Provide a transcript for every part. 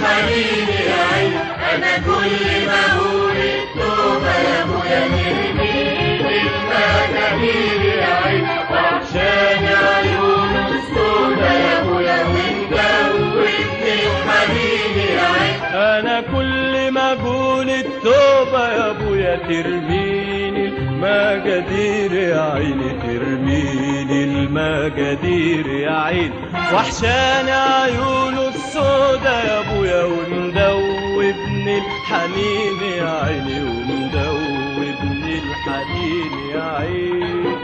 الحنين يا عين انا كل ما اقول التوبه يا ابويا ترميني المجانين يا عين وعشان عيونه السودا يا ابويا ومدوبني الحنين يا عين انا كل ما اقول التوبة يا ابويا ترميني المجادير يا عيني ترميني المجادير يا عيني وحشان عيونه السودا يا ابويا ومدوبني الحنين يا عيني ومدوبني الحنين يا عيني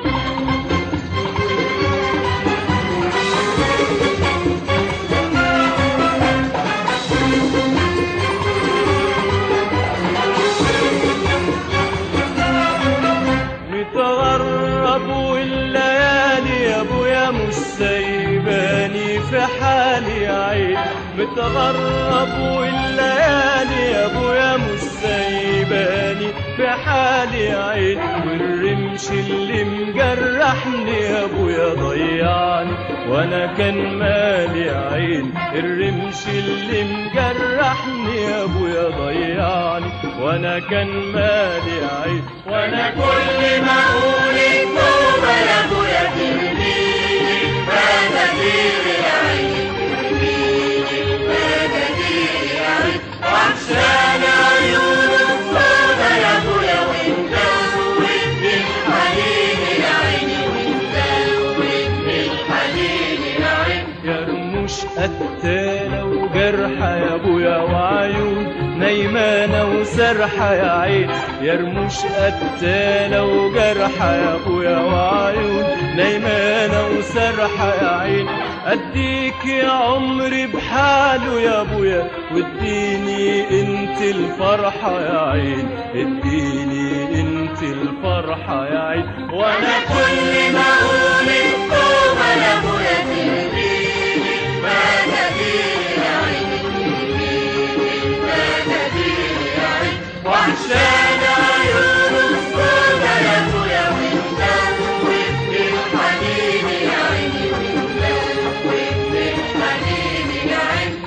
متغرب والليالي يا ابويا مش سايباني في حالي يا عين متغرب والليالي يا ابويا مش سايباني في حالي يا عين والرمش اللي مجرحني يا ابويا ضيعني وانا كان مالي يا عين الرمش اللي مجرحني يا ابويا ضيعني وانا كان مالي يا عين وانا كل ما اقول التوبه يا ابويا ترميني المجادير يا عين ترميني المجادير يا عين وعشان عيونه السودا يا ابويا ومدوبني الحنين يا عيني ومدوبني الحنين يا عين يا رموش قتالة وجرحة يا ابويا وعيون نايمانة وسرحة يا عين يا رموش قتالة وجرحة يا ابويا وعيون نايمانة وسرحة يا عين اديك يا عمري بحاله يا ابويا واديني انت الفرحة يا عين اديني انت الفرحة يا عين وانا كل ما اقول التوبه يا ابويا ترميني المجادير يا عيني ترميني المجادير يا عيني وعشان عيونه السودا يا ابويا ومدوبني الحنين يا عيني ومدوبني الحنين يا عيني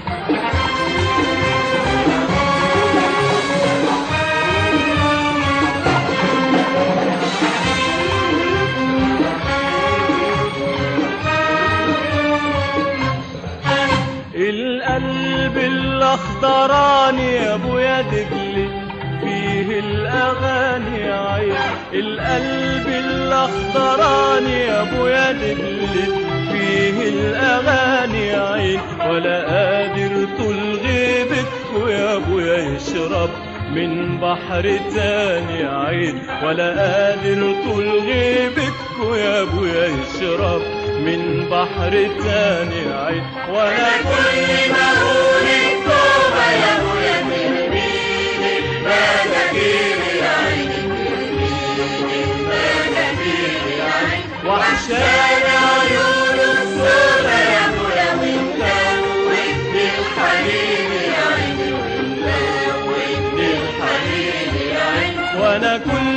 القلب الاخضراني يا ابويا دجلي فيه الاغاني يا عين القلب الاخضراني يا ابويا دجلي فيه الاغاني يا عين ولا قادر طول غيبتكوا يا ابويا يشرب من بحر تاني يا عين ولا قادر طول غيبتكوا يا ابويا يشرب من بحر تاني يا عين وانا كل ما اقول التوبه يا ابويا ترميني المجادير يا عيني ترميني المجادير يا عيني وعشان عيونه السودا يا ابويا ومدوبني الحنين يا عيني ومدوبني الحنين يا عيني وانا كل